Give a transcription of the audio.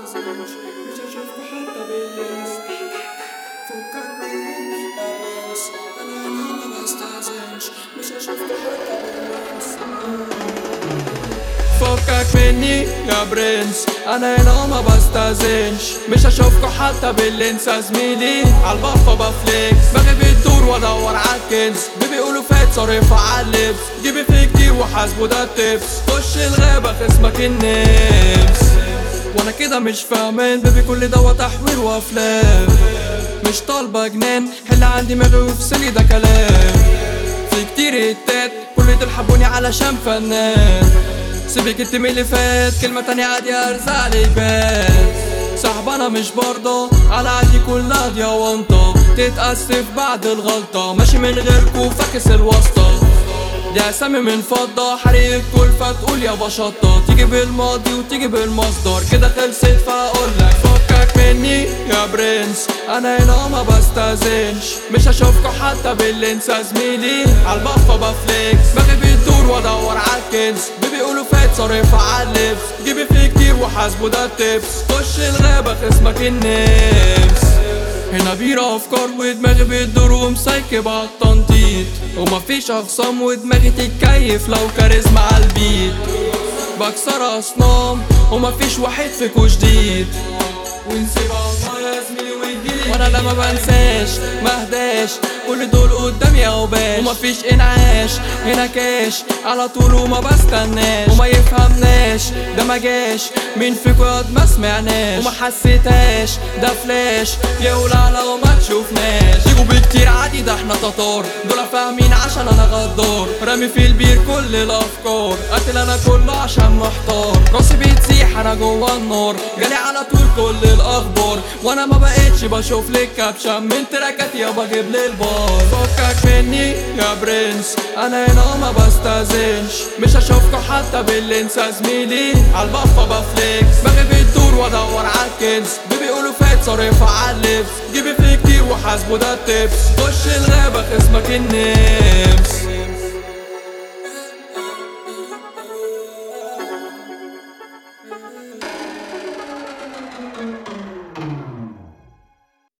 بستأذنش مش هشوفكوا حتى باللينس فكك مني يا برنس انا هنا ما بستأذنش مش هشوفكوا حتى باللينس فكك مني يا برنس انا هنا ما بستأذنش مش هشوفكوا حتى باللينس يا زميلي عالبفة بفليكس بغيب الدور وادور عالكنز بيقولوا فات صارف عاللبس جيبي فيه كتير وحاسبه ده التبس خش الغابة خصمك النفس وانا كده مش فاهمين بيبي كل ده تحوير وافلام مش طالبة جنان حل عندي دماغي وافصلي ده كلام في كتير هتات كل دول حبوني علشان فنان سيبك انت من اللي فات كلمة تانية عادي ارزع عليك بس صاحب انا مش برضه على عادي كلها دي وانطة تتأسف بعد الغلطة ماشي من غيركو فاكس الواسطة دي اسامي من فضة حريق كلفة تقول يا بشطة تيجي بالماضي وتيجي بالمصدر كده خلصت فاقولك فكك مني يا برنس انا هنا ما بستأذنش مش هشوفكوا حتى باللينس يا زميلي عالبفة بفليكس بغيب الدور وادور عالكنز بيقولوا فات صارف عاللبس جيبي فيه كتير وحاسبه ده التبس خش الغابة خصمك النفس هنا بيرة افكار ودماغي بتدور ومسيكب عالتنطيط ومفيش اخصام ودماغي تتكيف لو كاريزما عالبيت بكسر اصنام ومفيش واحد فيكو جديد ونسيبها الله يا زميلي ويجيلي وانا لا ما بنساش مهداش كل دول قدامي اوباش ومفيش انعاش هنا كاش على طول وما بستناش وما يفهمناش ده ما جاش مين فيكو ياض ما سمعناش وما حسيتهاش ده فلاش يولع لو ما تشوفناش يجوا بكتير عادي ده احنا تتار دول فاهمين عشان انا غدار رامي في البير كل الافكار قاتل انا كله عشان محتار راسي بتسيح انا جوا النار جالي على طول كل الاخبار وانا ما بقتش بشوف لك كابشن من تراكات يابا جيب لي البار فكك مني يا برنس انا هنا ما بستأذنش مش هشوفكوا حتى باللينس يا زميلي عالبفة بفليكس بغيب الدور وادور عالكنز بيقولوا فات صارف عاللبس جيبي فيه كتير وحاسبه ده التبس خش الغابة خصمك النفس